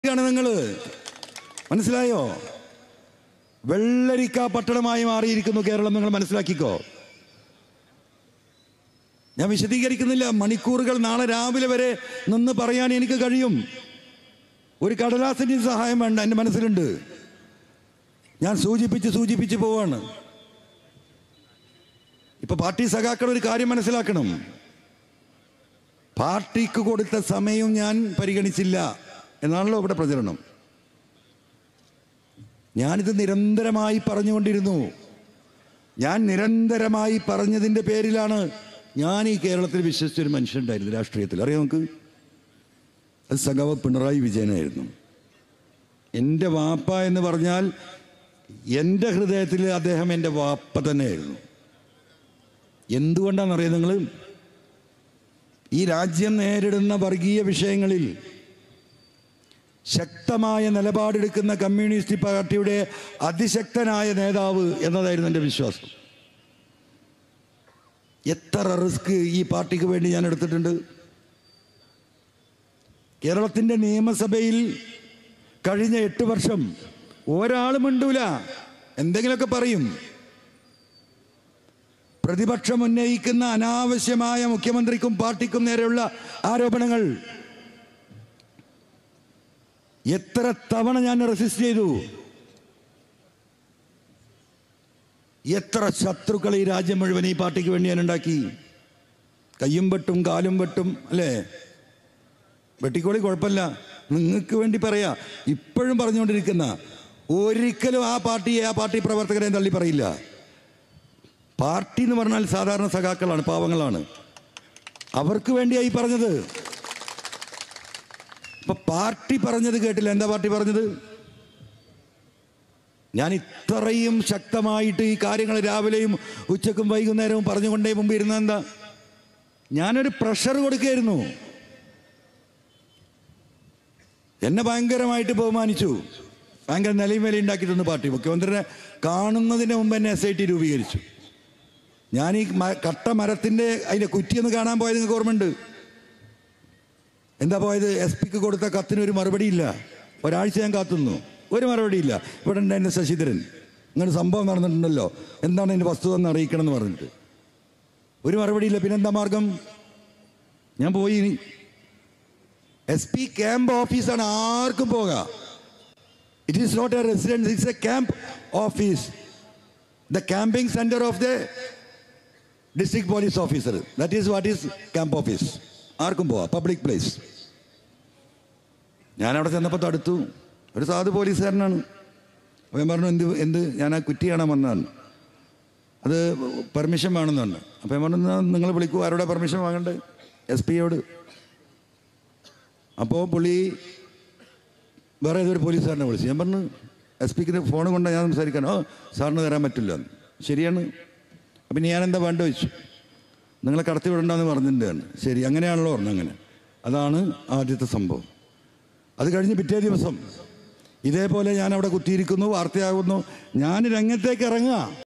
ാണ് നിങ്ങള് മനസ്സിലായോ വെള്ളരിക്ക പട്ടണമായി മാറിയിരിക്കുന്നു കേരളം നിങ്ങൾ മനസ്സിലാക്കിക്കോ ഞാൻ വിശദീകരിക്കുന്നില്ല മണിക്കൂറുകൾ നാളെ രാവിലെ വരെ നിന്ന് പറയാൻ എനിക്ക് കഴിയും ഒരു കടലാസിന്റെ സഹായം വേണ്ട എൻ്റെ മനസ്സിലുണ്ട് ഞാൻ സൂചിപ്പിച്ച് സൂചിപ്പിച്ച് പോവാണ് ഇപ്പൊ പാർട്ടി സഖാക്കൾ ഒരു കാര്യം മനസ്സിലാക്കണം പാർട്ടിക്ക് കൊടുത്ത സമയവും ഞാൻ പരിഗണിച്ചില്ല എന്നാണല്ലോ ഇവിടെ പ്രചരണം ഞാനിത് നിരന്തരമായി പറഞ്ഞുകൊണ്ടിരുന്നു ഞാൻ നിരന്തരമായി പറഞ്ഞതിൻ്റെ പേരിലാണ് ഞാൻ ഈ കേരളത്തിൽ വിശ്വസിച്ചൊരു മനുഷ്യനുണ്ടായിരുന്നു രാഷ്ട്രീയത്തിൽ അറിയാം നമുക്ക് അത് സഖാവ് പിണറായി വിജയനായിരുന്നു എൻ്റെ വാപ്പ എന്ന് പറഞ്ഞാൽ എൻ്റെ ഹൃദയത്തിൽ അദ്ദേഹം എൻ്റെ വാപ്പ തന്നെയായിരുന്നു എന്തുകൊണ്ടാണെന്നറിയാം നിങ്ങൾ ഈ രാജ്യം നേരിടുന്ന വർഗീയ വിഷയങ്ങളിൽ ശക്തമായ നിലപാടെടുക്കുന്ന കമ്മ്യൂണിസ്റ്റ് പാർട്ടിയുടെ അതിശക്തനായ നേതാവ് എന്നതായിരുന്നു എൻ്റെ വിശ്വാസം എത്ര റിസ്ക് ഈ പാർട്ടിക്ക് വേണ്ടി ഞാൻ എടുത്തിട്ടുണ്ട് കേരളത്തിൻ്റെ നിയമസഭയിൽ കഴിഞ്ഞ എട്ട് വർഷം ഒരാളും മിണ്ടൂല എന്തെങ്കിലുമൊക്കെ പറയും പ്രതിപക്ഷം ഉന്നയിക്കുന്ന അനാവശ്യമായ മുഖ്യമന്ത്രിക്കും പാർട്ടിക്കും നേരെയുള്ള ആരോപണങ്ങൾ എത്ര തവണ ഞാൻ റെസിസ്റ്റ് ചെയ്തു എത്ര ശത്രുക്കൾ ഈ രാജ്യം മുഴുവൻ ഈ പാർട്ടിക്ക് വേണ്ടി ഞാൻ ഉണ്ടാക്കി കയ്യും വെട്ടും കാലും വെട്ടും അല്ലേ വെട്ടിക്കോളി കുഴപ്പമില്ല നിങ്ങൾക്ക് വേണ്ടി പറയാ ഇപ്പോഴും പറഞ്ഞുകൊണ്ടിരിക്കുന്ന ഒരിക്കലും ആ പാർട്ടിയെ ആ പാർട്ടി പ്രവർത്തകരെ തള്ളി പറയില്ല പാർട്ടി എന്ന് പറഞ്ഞാൽ സാധാരണ സഖാക്കളാണ് പാവങ്ങളാണ് അവർക്ക് വേണ്ടിയായി പറഞ്ഞത് അപ്പൊ പാർട്ടി പറഞ്ഞത് കേട്ടില്ല എന്താ പാർട്ടി പറഞ്ഞത് ഞാൻ ഇത്രയും ശക്തമായിട്ട് ഈ കാര്യങ്ങൾ രാവിലെയും ഉച്ചക്കും വൈകുന്നേരവും പറഞ്ഞുകൊണ്ടേ മുമ്പ് ഇരുന്ന എന്താ ഞാനൊരു പ്രഷർ കൊടുക്കുകയായിരുന്നു എന്നെ ഭയങ്കരമായിട്ട് ബഹുമാനിച്ചു ഭയങ്കര നിലയും വില ഉണ്ടാക്കിയിട്ടുണ്ട് പാർട്ടി മുഖ്യമന്ത്രിനെ കാണുന്നതിന് മുമ്പ് എന്നെ എസ് ഐ ടി രൂപീകരിച്ചു ഞാൻ ഈ മ- കട്ട മരത്തിൻ്റെ അതിൻ്റെ കുറ്റിയൊന്ന് കാണാൻ പോയത് നിങ്ങൾക്ക് ഓർമ്മയുണ്ട് എന്താ പോയത് എസ് പിക്ക് കൊടുത്ത കത്തിന് ഒരു മറുപടിയില്ല ഒരാഴ്ച ഞാൻ കാത്തുന്നു ഒരു മറുപടിയില്ല ഇവിടെ ഉണ്ടായിരുന്ന ശശിധരൻ ഇങ്ങനെ സംഭവം നടന്നിട്ടുണ്ടല്ലോ എന്താണ് അതിൻ്റെ വസ്തുത എന്ന് അറിയിക്കണം എന്ന് പറഞ്ഞിട്ട് ഒരു മറുപടിയില്ല പിന്നെന്താ മാർഗം ഞാൻ പോയി എസ് പി ക്യാമ്പ് ഓഫീസാണ് ആർക്കും പോകാം it is not a residence it's a camp office the camping centre of the district police officer that is what is camp office ആർക്കും പോവാം പബ്ലിക് പ്ലേസ് ഞാൻ അവിടെ ചെന്നപ്പോൾ തടുത്തു ഒരു സാധു പോലീസുകാരനാണ് അപ്പോൾ ഞാൻ പറഞ്ഞു എന്ത് എന്ത് ഞാൻ ആ കുറ്റി കാണാൻ വന്നതാണ് അത് പെർമിഷൻ വേണമെന്ന് പറഞ്ഞു അപ്പോൾ ഞാൻ പറഞ്ഞു നിങ്ങൾ വിളിക്കൂ ആരോടെ പെർമിഷൻ വാങ്ങണ്ടേ എസ് പിയോട് അപ്പോൾ പുള്ളി വേറെ ഏതൊരു പോലീസുകാരനെ വിളിച്ചു ഞാൻ പറഞ്ഞു എസ് പിക്ക് ഫോൺ കൊണ്ടാണ് ഞാൻ സംസാരിക്കാൻ ഓ സാറിന് തരാൻ പറ്റില്ല എന്ന് ശരിയാണ് അപ്പം ഞാൻ എന്താ വേണ്ട വെച്ചു നിങ്ങളെ കടത്തി വിടണ്ടെന്ന് പറഞ്ഞിട്ടുണ്ടാണ് ശരി അങ്ങനെയാണല്ലോ പറഞ്ഞു അങ്ങനെ അതാണ് ആദ്യത്തെ സംഭവം അത് കഴിഞ്ഞ് പിറ്റേ ദിവസം ഇതേപോലെ ഞാൻ അവിടെ കുത്തിയിരിക്കുന്നു വാർത്തയാകുന്നു ഞാൻ രംഗത്തേക്ക് ഇറങ്ങുക